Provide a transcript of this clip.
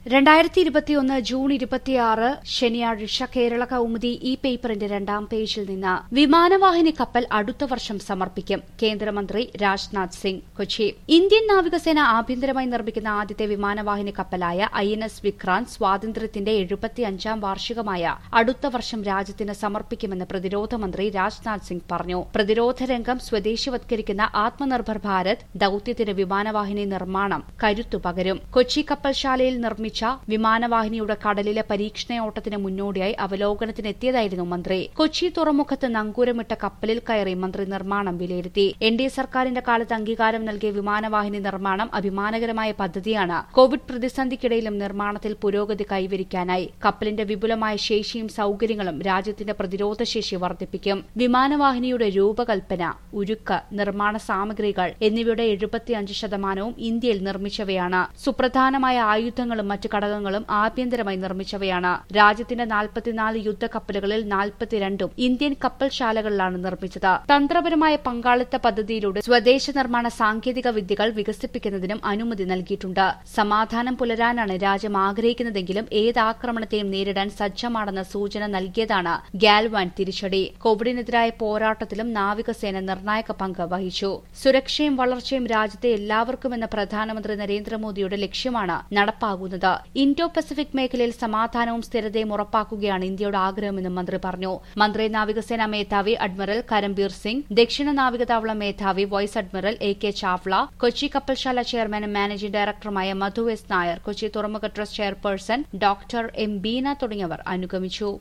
രണ്ടായിരത്തി ഇരുപത്തിയൊന്ന് ജൂൺ ഇരുപത്തിയാറ് ശനിയാഴ്ച കേരള കൌമുദി ഈ പേപ്പറിന്റെ രണ്ടാം പേജിൽ നിന്ന് വിമാനവാഹിനി കപ്പൽ അടുത്ത വർഷം സമർപ്പിക്കും കേന്ദ്രമന്ത്രി രാജ്നാഥ് സിംഗ് കൊച്ചി ഇന്ത്യൻ നാവികസേന ആഭ്യന്തരമായി നിർമ്മിക്കുന്ന ആദ്യത്തെ വിമാനവാഹിനി കപ്പലായ ഐ എൻ എസ് വിക്രാന്ത് സ്വാതന്ത്ര്യത്തിന്റെ എഴുപത്തിയഞ്ചാം വാർഷികമായ അടുത്ത വർഷം രാജ്യത്തിന് സമർപ്പിക്കുമെന്ന് പ്രതിരോധ മന്ത്രി രാജ്നാഥ് സിംഗ് പറഞ്ഞു പ്രതിരോധ രംഗം സ്വദേശിവത്കരിക്കുന്ന ആത്മനിർഭർ ഭാരത് ദൌത്യത്തിന് വിമാനവാഹിനി നിർമ്മാണം കരുത്തു പകരും കൊച്ചി കപ്പൽശാലയിൽ നിർമ്മിച്ച വിമാനവാഹിനിയുടെ കടലിലെ പരീക്ഷണയോട്ടത്തിന് മുന്നോടിയായി അവലോകനത്തിനെത്തിയതായിരുന്നു മന്ത്രി കൊച്ചി തുറമുഖത്ത് നങ്കൂരമിട്ട കപ്പലിൽ കയറി മന്ത്രി നിർമ്മാണം വിലയിരുത്തി എൻ ഡി എ സർക്കാരിന്റെ കാലത്ത് അംഗീകാരം നൽകിയ വിമാനവാഹിനി നിർമ്മാണം അഭിമാനകരമായ പദ്ധതിയാണ് കോവിഡ് പ്രതിസന്ധിക്കിടയിലും നിർമ്മാണത്തിൽ പുരോഗതി കൈവരിക്കാനായി കപ്പലിന്റെ വിപുലമായ ശേഷിയും സൌകര്യങ്ങളും രാജ്യത്തിന്റെ പ്രതിരോധശേഷി വർദ്ധിപ്പിക്കും വിമാനവാഹിനിയുടെ രൂപകൽപ്പന ഉരുക്ക് നിർമ്മാണ സാമഗ്രികൾ എന്നിവയുടെ എഴുപത്തിയഞ്ച് ശതമാനവും ഇന്ത്യയിൽ നിർമ്മിച്ചവയാണ് സുപ്രധാനമായ ആയുധങ്ങളും മറ്റ് ഘടകങ്ങളും ആഭ്യന്തരമായി നിർമ്മിച്ചവയാണ് രാജ്യത്തിന്റെ നാൽപ്പത്തിനാല് യുദ്ധക്കപ്പലുകളിൽ നാൽപ്പത്തിരണ്ടും ഇന്ത്യൻ കപ്പൽശാലകളിലാണ് നിർമ്മിച്ചത് തന്ത്രപരമായ പങ്കാളിത്ത പദ്ധതിയിലൂടെ സ്വദേശ നിർമ്മാണ സാങ്കേതിക വിദ്യകൾ വികസിപ്പിക്കുന്നതിനും അനുമതി നൽകിയിട്ടുണ്ട് സമാധാനം പുലരാനാണ് രാജ്യം ആഗ്രഹിക്കുന്നതെങ്കിലും ഏത് ആക്രമണത്തെയും നേരിടാൻ സജ്ജമാണെന്ന സൂചന നൽകിയതാണ് ഗാൽവാൻ തിരിച്ചടി കോവിഡിനെതിരായ പോരാട്ടത്തിലും നാവികസേന നിർണായക പങ്ക് വഹിച്ചു സുരക്ഷയും വളർച്ചയും രാജ്യത്തെ എല്ലാവർക്കുമെന്ന പ്രധാനമന്ത്രി നരേന്ദ്രമോദിയുടെ ലക്ഷ്യമാണ് നടപ്പാകുന്നത് ഇൻഡോ പസഫിക് മേഖലയിൽ സമാധാനവും സ്ഥിരതയും ഉറപ്പാക്കുകയാണ് ഇന്ത്യയുടെ ആഗ്രഹമെന്നും മന്ത്രി പറഞ്ഞു മന്ത്രി നാവികസേനാ മേധാവി അഡ്മിറൽ കരംബീർ സിംഗ് ദക്ഷിണ നാവികതാവള മേധാവി vice admiral A K Chawla Kochi കപ്പൽശാല ചെയർമാനും മാനേജിംഗ് ഡയറക്ടറുമായ മധു എസ് നായർ കൊച്ചി തുറമുഖ trust chairperson doctor M Beena തുടങ്ങിയവർ അനുഗമിച്ചു